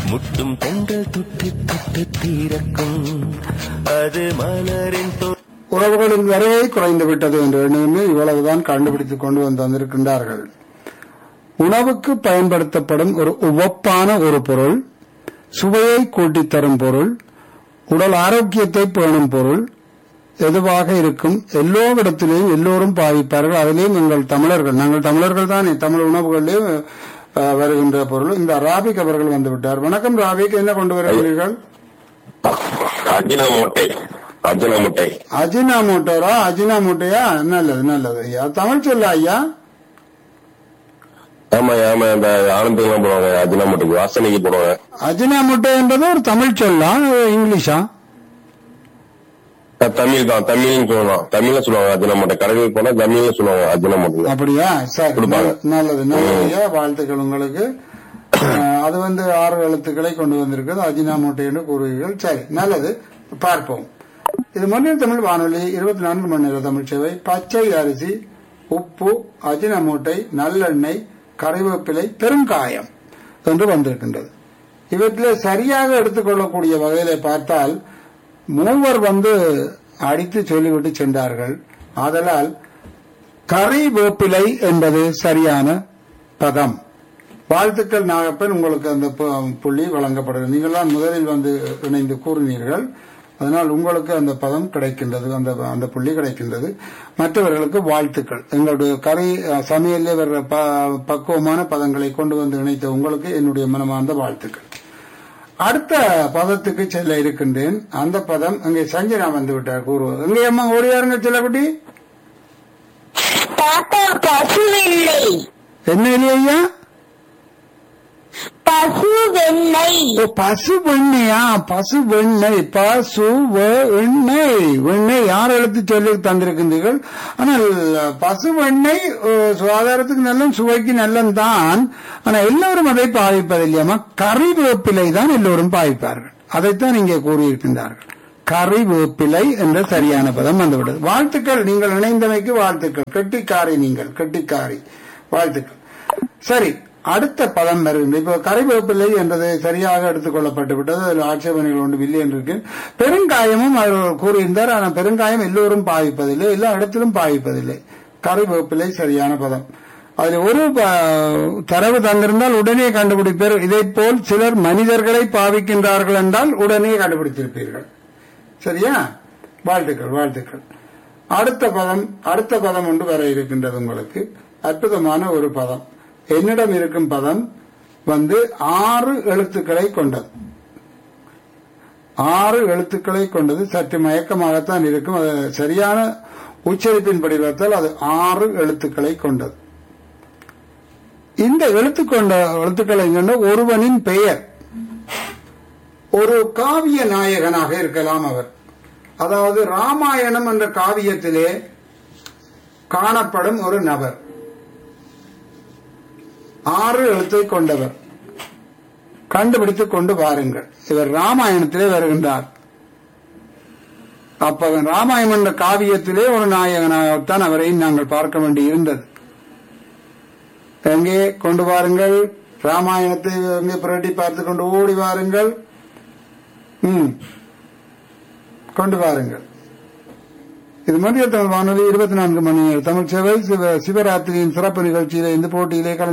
முட்டும் தென்றல் தொட்டு தொட்டு தீரக்கும் அது மலரின் தொ உறவுகளின் வரவே குறைந்து விட்டது என்று எண்ணுமே இவ்வளவுதான் கண்டுபிடித்துக் கொண்டு வந்து வந்திருக்கின்றார்கள் உணவுக்கு பயன்படுத்தப்படும் ஒரு உவப்பான ஒரு பொருள் சுவையை கூட்டித் தரும் பொருள் உடல் ஆரோக்கியத்தை பேணும் பொருள் எதுவாக இருக்கும் எல்லோரிடத்திலேயும் எல்லோரும் பாவிப்பார்கள் அதிலேயும் எங்கள் தமிழர்கள் நாங்கள் தமிழர்கள் தானே தமிழ் உணவுகளிலே அஹ், வருகின்ற பொருள் இந்த ராபிக் அவர்கள் வந்து விட்டார் வணக்கம் ராபிக் என்ன கொண்டு வருகிறீர்கள் அஜினா முட்டை அஜினா முட்டை அஜினா மூட்டோரா அஜினா மூட்டையா நல்லது நல்லது ஐயா தமிழ் சொல்ல ஐயா ஆமா ஆமா இந்த ஆனந்தம் போடுவாங்க அஜினா முட்டைக்கு வாசனைக்கு போடுவாங்க அஜினா மூட்டை என்பது ஒரு தமிழ் சொல்லா இங்கிலீஷா அஹ் தமிழ் தான் தமிழ்னு சொல்லலாம் தமிழ்ல சொல்லுவாங்க அஜினா முட்டை கடைகளுக்கு போனா தமிழ்ல சொல்லுவாங்க அஜினா முட்டை அப்படியா சரி கொடுப்பாங்க. நல்லது நல்லது ஐயா வாழ்த்துக்கள் உங்களுக்கு அஹ், அது வந்து ஆறு எழுத்துக்களை கொண்டு வந்திருக்கிறது அஜினா மூட்டை என்று கூறுவீர்கள் சரி நல்லது பார்ப்போம் இது மண்ணில் தமிழ் வானொலி இருபத்தி நான்கு மணி நேர தமிழ் சேவை பச்சை அரிசி உப்பு அஜினா மூட்டை நல்லெண்ணெய் கறிவேப்பிலை பெருங்காயம் என்று வந்திருக்கின்றது இவற்றிலே சரியாக எடுத்துக்கொள்ளக்கூடிய வகையில பார்த்தால் மூவர் வந்து அடித்து சொல்லிவிட்டு சென்றார்கள் ஆதலால் கறி வேப்பிலை என்பது சரியான பதம் வாழ்த்துக்கள் நாகப்பன் உங்களுக்கு அந்த பு- புள்ளி வழங்கப்படுகிறது நீங்கள்லாம் முதலில் வந்து இணைந்து கூறினீர்கள் அதனால் உங்களுக்கு அந்த பதம் கிடைக்கின்றது அந்த அந்த புள்ளி கிடைக்கின்றது மற்றவர்களுக்கு வாழ்த்துக்கள் எங்களுடைய கரை அஹ், சமையலில் வர்ற ப- பக்குவமான பதங்களை கொண்டு வந்து இணைத்த உங்களுக்கு என்னுடைய மனமார்ந்த வாழ்த்துக்கள் அடுத்த பதத்துக்கு செல்ல இருக்கின்றேன் அந்த பதம் அங்கே சஞ்சனா வந்து விட்டார் கூறுவது எங்கே அம்மா ஓடியாருங்க செல்லக்குட்டி தாத்தா பசு வெண்ணெய் என்ன இல்லையா பசு வெண்ணெய் ஓ, பசு வெண்ணையா பசு வெண்ணெய் பசு வெண்ணெய் வெண்ணெய் யார் எழுத்து சொல்லி தந்திருக்கின்றீர்கள் ஆனால் பசு வெண்ணெய் ஓ, சுகாதாரத்துக்கு நல்ல சுவைக்கு நல்லந்தான் ஆனா எல்லோரும் அதை பாவிப்பதில்லையாமா கறிவேப்பிலை தான் எல்லோரும் பாவிப்பார்கள் அதைத்தான் இங்கே கூறியிருக்கின்றார்கள் கறிவேப்பிலை என்ற சரியான பதம் வந்துவிட்டது வாழ்த்துக்கள் நீங்கள் இணைந்தமைக்கு வாழ்த்துக்கள் கெட்டிக்காரி நீங்கள் கெட்டிக்காரி வாழ்த்துக்கள் சரி அடுத்த பதம் வருகின்ற இப்போ கறிவேப்பிலை என்றது சரியாக எடுத்துக் கொள்ளப்பட்டு விட்டது அதில் ஆட்சேபனைகள் ஒன்று இல்லை என்று இருக்கு பெருங்காயமும் அவர் கூறியிருந்தார் ஆனால் பெருங்காயம் எல்லோரும் பாவிப்பதில்லை எல்லா இடத்திலும் பாவிப்பதில்லை கறிவேப்பிலை சரியான பதம் அதில் ஒரு ப- தரவு தந்திருந்தால் உடனே கண்டுபிடிப்பீர் இதை போல் சிலர் மனிதர்களை பாவிக்கின்றார்கள் என்றால் உடனே கண்டுபிடித்திருப்பீர்கள் சரியா வாழ்த்துக்கள் வாழ்த்துக்கள் அடுத்த பதம் அடுத்த பதம் ஒன்று வர இருக்கின்றது உங்களுக்கு அற்புதமான ஒரு பதம் என்னிடம் இருக்கும் பதம் வந்து ஆறு எழுத்துக்களை கொண்டது ஆறு எழுத்துக்களை கொண்டது சற்று மயக்கமாகத்தான் இருக்கும் அது சரியான உச்சரிப்பின் படிவத்தால் அது ஆறு எழுத்துக்களை கொண்டது இந்த எழுத்து கொண்ட எழுத்துக்களை கொண்ட ஒருவனின் பெயர் ஒரு காவிய நாயகனாக இருக்கலாம் அவர் அதாவது ராமாயணம் என்ற காவியத்திலே காணப்படும் ஒரு நபர் ஆறு எழுத்தை கொண்டவர் கண்டுபிடித்துக் கொண்டு வாருங்கள் இவர் ராமாயணத்திலே வருகின்றார் அப்ப ராமாயணம் என்ற காவியத்திலே ஒரு நாயகனாகத்தான் அவரை நாங்கள் பார்க்க வேண்டி இருந்தது எங்கே கொண்டு வாருங்கள் ராமாயணத்தை எங்கே புரட்டி பார்த்து கொண்டு ஓடி வாருங்கள் ம் கொண்டு வாருங்கள் இது மத்திய தமிழ் வானொலி இருபத்தி நான்கு மணி நேர தமிழ் சேவை சிவ- சிவராத்திரியின் சிறப்பு நிகழ்ச்சியிலே இந்த போட்டியிலே கலந்து